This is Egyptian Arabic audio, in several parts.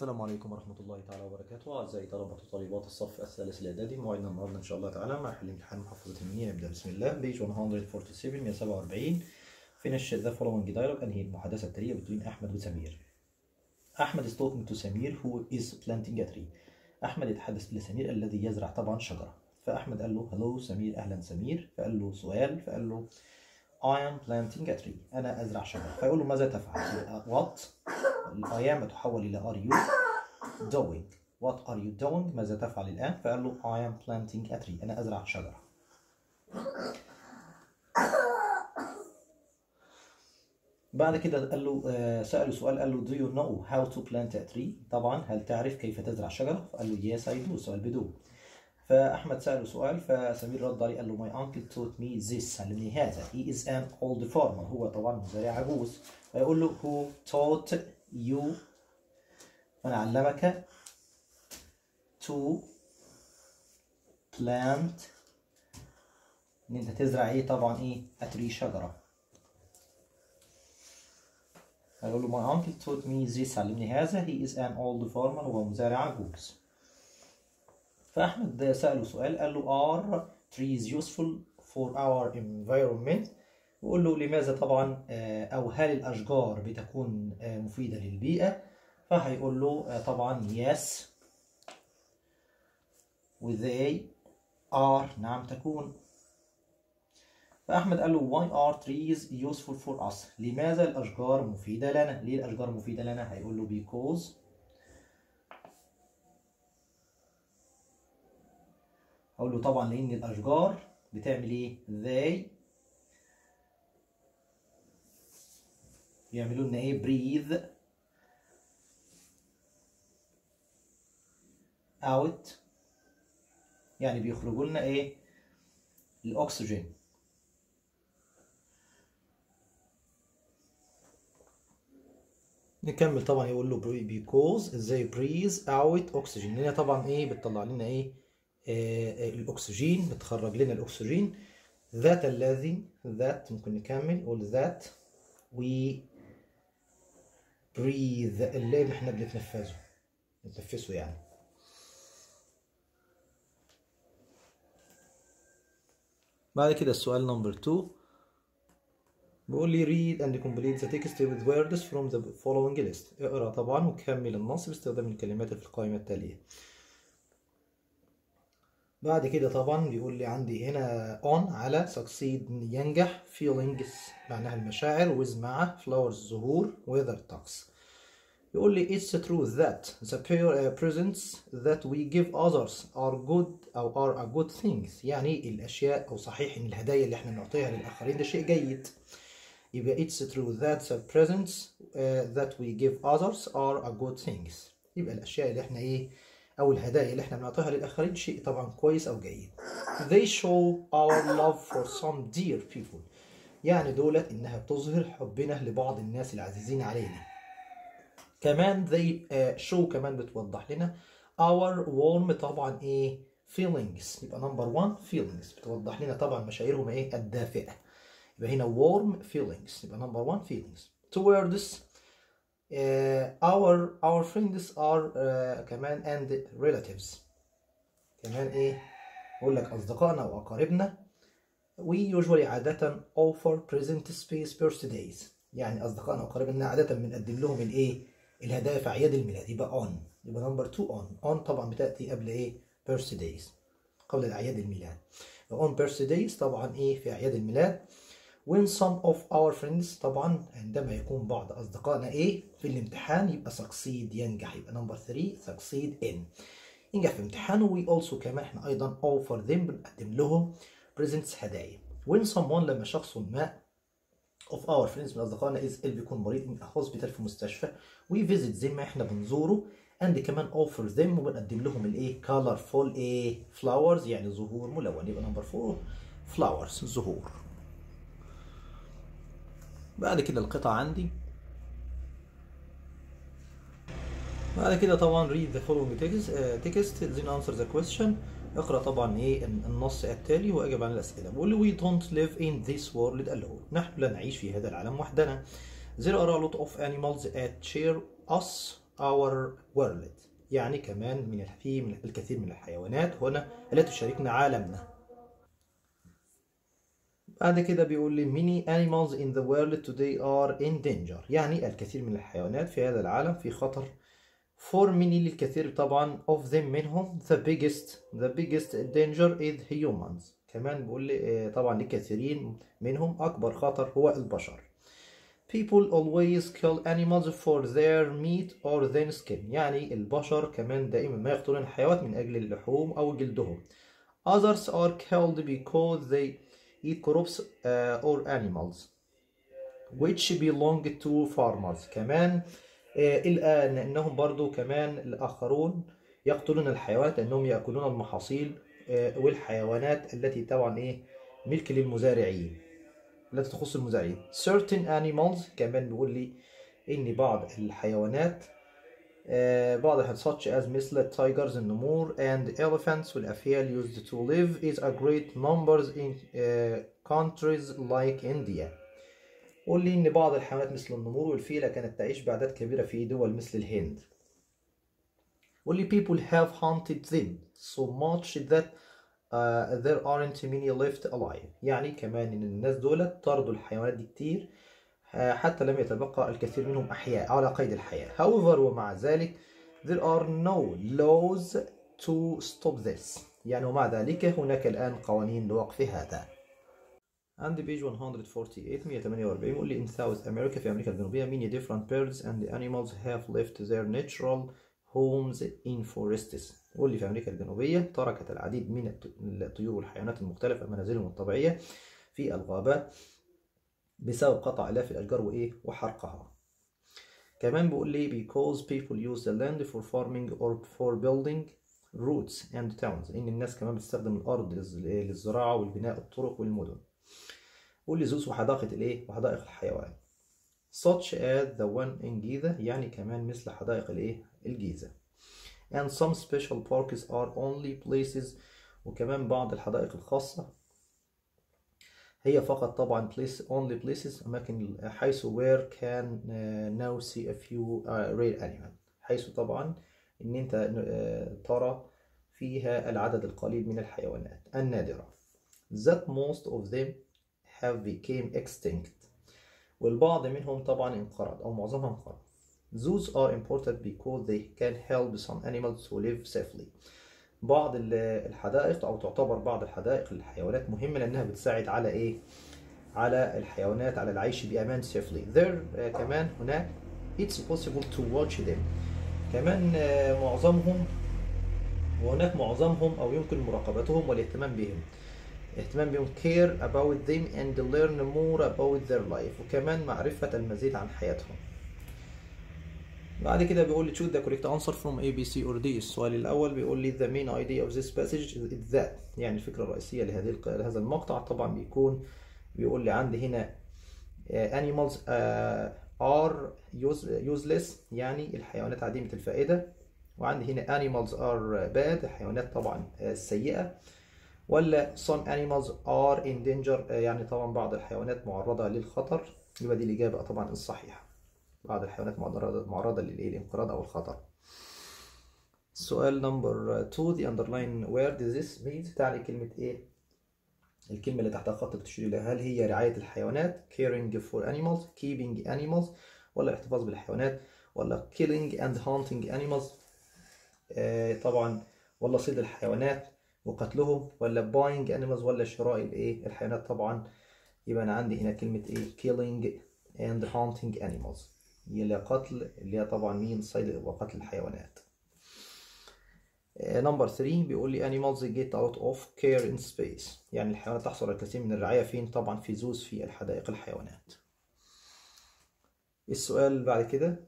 السلام عليكم ورحمة الله تعالى وبركاته أعزائي طلبة وطالبات الصف الثالث الإعدادي موعدنا النهاردة إن شاء الله تعالى مع حل امتحان محافظة المنيا نبدأ بسم الله بيج 147 147 finish the following dialogue أنهي المحادثة التالية بين أحمد وسمير أحمد is talking to سمير who is planting a tree أحمد يتحدث إلى سمير الذي يزرع طبعا شجرة فأحمد قال له hello سمير أهلا سمير فقال له سؤال فقال له I am planting a tree أنا أزرع شجرة فيقول له ماذا تفعل what I am تحول إلى are you doing what are you doing ماذا تفعل الآن فقال له I am planting a tree أنا أزرع شجرة بعد كده قال له آه، سأله سؤال قال له do you know how to plant a tree طبعا هل تعرف كيف تزرع شجرة فقال له yes I do سؤال بدو فأحمد سأله سؤال فسمير رد عليه قال له my uncle taught me this علمني هذا he is an old farmer هو طبعا مزارع عجوز فيقول له who taught you من علمك to plant ان انت تزرع ايه طبعا ايه اتري شجره هيقول له my uncle taught me this علمني هذا he is an old farmer هو مزارع عجوز فاحمد سأله سؤال قال له are trees useful for our environment وقول له لماذا طبعا آه، او هل الاشجار بتكون آه، مفيده للبيئه فهيقول له آه، طبعا yes و they are نعم تكون فأحمد قال له why are trees useful for us لماذا الأشجار مفيدة لنا ليه الأشجار مفيدة لنا هيقول له because هقول له طبعا لأن الأشجار بتعمل إيه they يعملوا لنا إيه breathe out يعني بيخرجوا لنا ايه الاكسجين نكمل طبعا يقول له because ازاي breathe out oxygen لان طبعا ايه بتطلع لنا ايه آه آه، الاكسجين بتخرج لنا الاكسجين ذات الذي ذات ممكن نكمل نقول ذات we breathe اللي احنا بنتنفسه نتنفسه يعني بعد كده السؤال نمبر 2 بيقول لي read and complete the text with words from the following list اقرا طبعا وكمل النص باستخدام الكلمات اللي في القائمة التالية بعد كده طبعا بيقول لي عندي هنا on على succeed ينجح feelings معناها المشاعر with مع flowers زهور weather talks يقول لي it's true that the pure uh, presents that we give others are good أو are a good things يعني الأشياء أو صحيح إن الهدايا اللي إحنا بنعطيها للآخرين ده شيء جيد يبقى it's true that the presents uh, that we give others are a good things يبقى الأشياء اللي إحنا إيه أو الهدايا اللي إحنا بنعطيها للآخرين شيء طبعا كويس أو جيد they show our love for some dear people يعني دولت إنها بتظهر حبنا لبعض الناس العزيزين علينا كمان they uh, show كمان بتوضح لنا our warm طبعا ايه feelings يبقى number one feelings بتوضح لنا طبعا مشاعرهم ايه الدافئة يبقى هنا warm feelings يبقى number one feelings towards uh, our our friends are uh, كمان and relatives كمان ايه بقول لك اصدقائنا واقاربنا we usually عادة offer present space birthdays يعني اصدقائنا واقاربنا عادة بنقدم لهم الايه الهدايا في اعياد الميلاد يبقى on يبقى نمبر 2 on on طبعا بتاتي قبل ايه birthdays قبل الاعياد الميلاد on birthdays طبعا ايه في اعياد الميلاد when some of our friends طبعا عندما يكون بعض اصدقائنا ايه في الامتحان يبقى succeed ينجح يبقى نمبر 3 succeed in ينجح في امتحانه we also كمان احنا ايضا offer them بنقدم لهم presents هدايا when someone لما شخص ما of our friends من اصدقائنا is ill بيكون مريض من hospital في مستشفى we visit them احنا بنزوره and كمان offer them وبنقدم لهم الايه colorful ايه flowers يعني زهور ملون يبقى نمبر 4 flowers زهور بعد كده القطع عندي بعد كده طبعا read the following text, uh, text then answer the question اقرا طبعا ايه النص التالي واجب عن الاسئله بيقول لي we don't live in this world alone نحن لا نعيش في هذا العالم وحدنا there are a lot of animals that share us our world يعني كمان من في من الكثير من الحيوانات هنا التي تشاركنا عالمنا بعد كده بيقول لي many animals in the world today are in danger يعني الكثير من الحيوانات في هذا العالم في خطر for many للكثير طبعا of them منهم the biggest the biggest danger is humans كمان بيقول لي طبعا لكثيرين منهم أكبر خطر هو البشر people always kill animals for their meat or their skin يعني البشر كمان دائما ما يقتلون الحيوانات من أجل اللحوم أو جلدهم others are killed because they eat crops uh, or animals which belong to farmers كمان الآن أنهم برضو كمان الآخرون يقتلون الحيوانات لأنهم يأكلون المحاصيل والحيوانات التي طبعا إيه ملك للمزارعين التي تخص المزارعين certain animals كمان بيقول لي إن بعض الحيوانات بعض such as مثل tigers النمور and elephants والأفيال used to live is a great numbers in uh, countries like India قول لي إن بعض الحيوانات مثل النمور والفيلة كانت تعيش بأعداد كبيرة في دول مثل الهند قول لي people have hunted them so much that uh, there aren't many left alive يعني كمان إن الناس دول طردوا الحيوانات دي كتير حتى لم يتبقى الكثير منهم أحياء على قيد الحياة however ومع ذلك there are no laws to stop this يعني ومع ذلك هناك الآن قوانين لوقف هذا عند بيج 148 148 يقول لي in South America في أمريكا الجنوبية many different birds and animals have left their natural homes in forests يقول لي في أمريكا الجنوبية تركت العديد من الطيور والحيوانات المختلفة منازلهم الطبيعية في الغابات بسبب قطع آلاف الأشجار وإيه وحرقها كمان بيقول لي because people use the land for farming or for building roads and towns إن الناس كمان بتستخدم الأرض للزراعة والبناء الطرق والمدن قول لي زوس وحدائق الإيه وحدائق الحيوان such as the one in Giza يعني كمان مثل حدائق الإيه الجيزة and some special parks are only places وكمان بعض الحدائق الخاصة هي فقط طبعا place only places أماكن حيث where can uh, now see a few uh, rare animal حيث طبعا إن أنت uh, ترى فيها العدد القليل من الحيوانات النادرة that most of them have became extinct والبعض منهم طبعا انقرض أو معظمها انقرض Zoos are important because they can help some animals to live safely بعض الحدائق او تعتبر بعض الحدائق للحيوانات مهمه لانها بتساعد على ايه على الحيوانات على العيش بامان safely there uh, كمان هناك it's possible to watch them كمان uh, معظمهم وهناك معظمهم او يمكن مراقبتهم والاهتمام بهم اهتمام بهم care about them and learn more about their life وكمان معرفة المزيد عن حياتهم بعد كده بيقول لي choose the correct answer from A, B, C or D السؤال الأول بيقول لي the main idea of this passage is that يعني الفكرة الرئيسية لهذه لهذا المقطع طبعا بيكون بيقول لي عندي هنا animals are useless يعني الحيوانات عديمة الفائدة وعندي هنا animals are bad الحيوانات طبعا سيئة ولا some animals are in danger يعني طبعا بعض الحيوانات معرضة للخطر يبقى دي الإجابة طبعا الصحيحة بعض الحيوانات معرضة معرضة للانقراض أو الخطر. السؤال نمبر 2 the underline word this means تعني كلمة إيه؟ الكلمة اللي تحتها خط بتشير إلى هل هي رعاية الحيوانات caring for animals keeping animals ولا الاحتفاظ بالحيوانات ولا killing and hunting animals آه طبعا ولا صيد الحيوانات وقتلهم ولا buying animals ولا شراء الايه الحيوانات طبعا يبقى انا عندي هنا كلمة ايه killing and hunting animals اللي قتل اللي هي طبعا مين صيد وقتل الحيوانات نمبر 3 بيقول لي animals get out of care in space يعني الحيوانات تحصل على الكثير من الرعاية فين طبعا في زوز في الحدائق الحيوانات السؤال بعد كده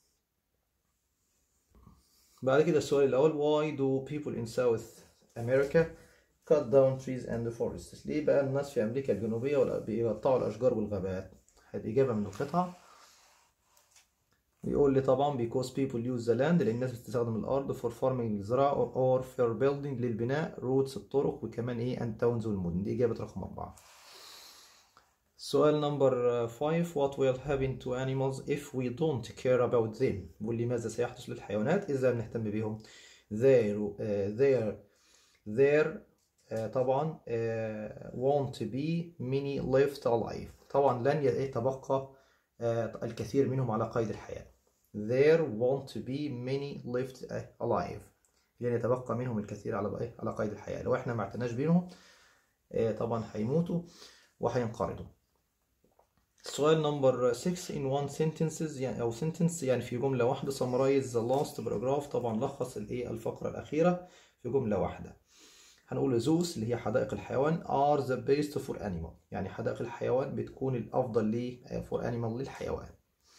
بعد كده السؤال الأول why do people in South America cut down trees and forests ليه بقى الناس في أمريكا الجنوبية ولا بيقطعوا الأشجار والغابات هذه إجابة من القطعة بيقول لي طبعا because people use the land لأن الناس بتستخدم الأرض for farming الزراعة or for building للبناء roads الطرق وكمان إيه and towns والمدن دي إجابة رقم أربعة سؤال نمبر 5 what will happen to animals if we don't care about them بيقول لي ماذا سيحدث للحيوانات إذا بنهتم بهم there uh, there there uh, طبعا uh, won't be many left alive طبعا لن يتبقى uh, الكثير منهم على قيد الحياة there won't be many left alive لن يتبقى منهم الكثير على على قيد الحياة لو احنا ما اعتناش بيهم طبعا هيموتوا وهينقرضوا سؤال نمبر 6 in one sentences يعني أو sentence يعني في جملة واحدة summarize the last paragraph طبعا لخص الإيه الفقرة الأخيرة في جملة واحدة هنقول زوس اللي هي حدائق الحيوان are the best for animal يعني حدائق الحيوان بتكون الأفضل ليه for animal للحيوان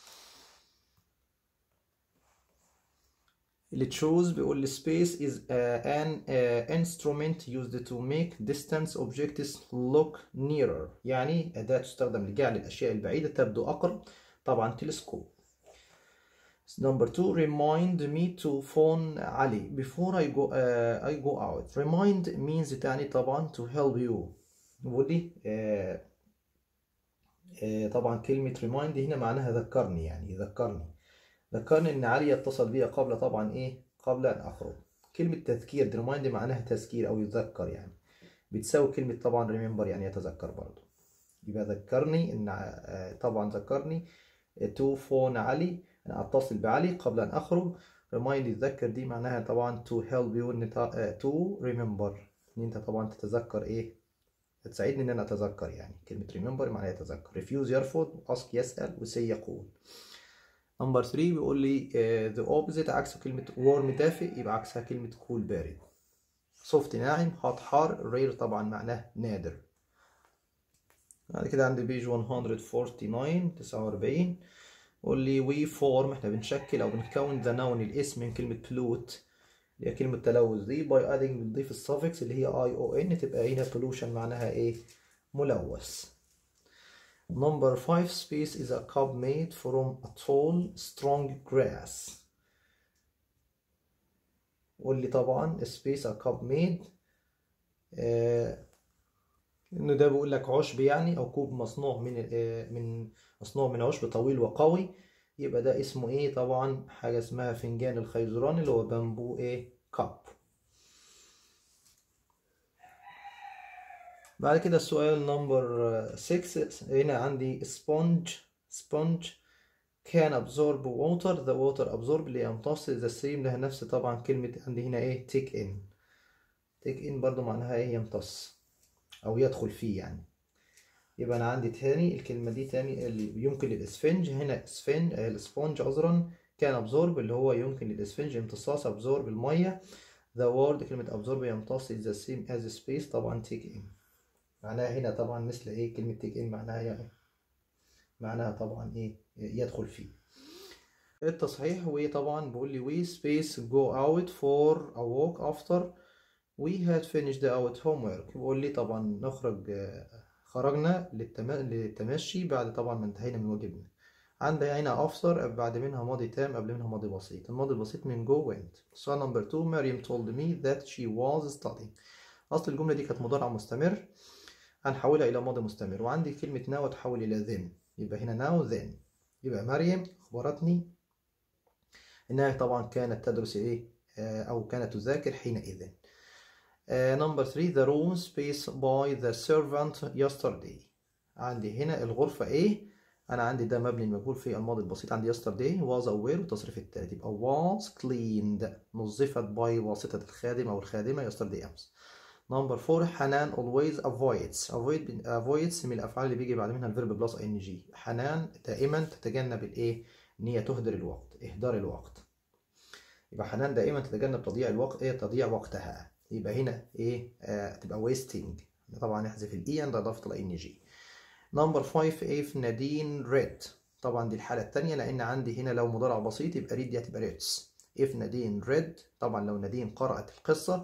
اللي تشوز بيقول space is uh, an uh, instrument used to make distant objects look nearer يعني أداة تستخدم لجعل الأشياء البعيدة تبدو أقرب طبعا تلسكوب Number two, remind me to phone علي before I go uh, I go out. Remind means تعني طبعا to help you. بيقول لي uh, uh, طبعا كلمة remind هنا معناها ذكرني يعني ذكرني. ذكرني ان علي يتصل بي قبل طبعا ايه قبل ان اخرج كلمة تذكير ريمايند معناها تذكير او يذكر يعني بتساوي كلمة طبعا ريمبر يعني يتذكر برضو يبقى ذكرني ان طبعا ذكرني تو فون علي انا اتصل بعلي قبل ان اخرج ريمايند يتذكر دي معناها طبعا تو هيلب يو ان تو ريمبر ان انت طبعا تتذكر ايه تساعدني ان انا اتذكر يعني كلمة ريمبر معناها يتذكر ريفيوز يرفض اسك يسأل وسي يقول نمبر 3 بيقول لي uh, the opposite عكس كلمة warm دافئ يبقى عكسها كلمة cool بارد soft ناعم hot حار rare طبعا معناه نادر بعد كده عندي بيج 149 49 بيقول لي we form احنا بنشكل او بنكون the noun الاسم من كلمة pollute اللي هي كلمة تلوث دي by adding بنضيف السفكس اللي هي i o n تبقى هنا pollution معناها ايه ملوث Number five space is a cup made from a tall, strong grass. واللي طبعا space a cup made آه انه ده بيقول لك عشب يعني او كوب مصنوع من آه من مصنوع من عشب طويل وقوي يبقى ده اسمه ايه طبعا حاجة اسمها فنجان الخيزران اللي هو بامبو ايه كاب بعد كده السؤال نمبر 6 هنا عندي sponge sponge can absorb water the water absorb اللي يمتص the same لها نفس طبعا كلمة عندي هنا ايه take in take in برضو معناها ايه يمتص او يدخل فيه يعني يبقى انا عندي تاني الكلمة دي تاني اللي يمكن للاسفنج هنا اسفنج الاسفنج عذرا كان absorb اللي هو يمكن للاسفنج امتصاص absorb المية the word كلمة absorb يمتص is the same as space طبعا take in معناها هنا طبعا مثل ايه كلمة تيك ان معناها يعني معناها طبعا ايه يدخل فيه التصحيح وطبعا بيقول لي we space go out for a walk after we had finished our homework بيقول لي طبعا نخرج خرجنا للتمشي بعد طبعا ما انتهينا من واجبنا عندي هنا after بعد منها ماضي تام قبل منها ماضي بسيط الماضي البسيط من go went سؤال نمبر 2 مريم told me that she was studying أصل الجملة دي كانت مضارع مستمر هنحولها إلى ماضي مستمر وعندي كلمة now تحول إلى then يبقى هنا now then يبقى مريم أخبرتني إنها طبعا كانت تدرس إيه أو كانت تذاكر حينئذ نمبر 3 the room space by the servant yesterday عندي هنا الغرفة إيه أنا عندي ده مبني المجهول في الماضي البسيط عندي yesterday was aware والتصريف التالت يبقى was cleaned نظفت by واسطة الخادم أو الخادمة yesterday أمس نمبر فور حنان always avoids avoid avoids من الافعال اللي بيجي بعد منها الفيرب بلس ان جي حنان دائما تتجنب الايه ان هي تهدر الوقت اهدار الوقت يبقى حنان دائما تتجنب تضييع الوقت ايه تضييع وقتها يبقى هنا ايه آه تبقى wasting طبعا نحذف الاي عند اضافه الان جي نمبر 5 ايه في نادين ريد طبعا دي الحاله الثانيه لان عندي هنا لو مضارع بسيط يبقى ريد دي هتبقى ريدز if نادين ريد طبعا لو نادين قرأت القصة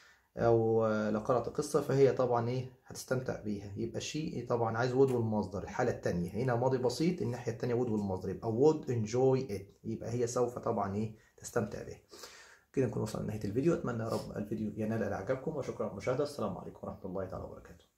او لو قرأت القصة فهي طبعا ايه هتستمتع بيها يبقى شيء طبعا عايز would والمصدر الحالة التانية هنا ماضي بسيط الناحية التانية would والمصدر يبقى would enjoy it يبقى هي سوف طبعا ايه تستمتع بها كده نكون وصلنا لنهاية الفيديو اتمنى يا رب الفيديو ينال اعجابكم وشكرا على المشاهدة السلام عليكم ورحمة الله تعالى وبركاته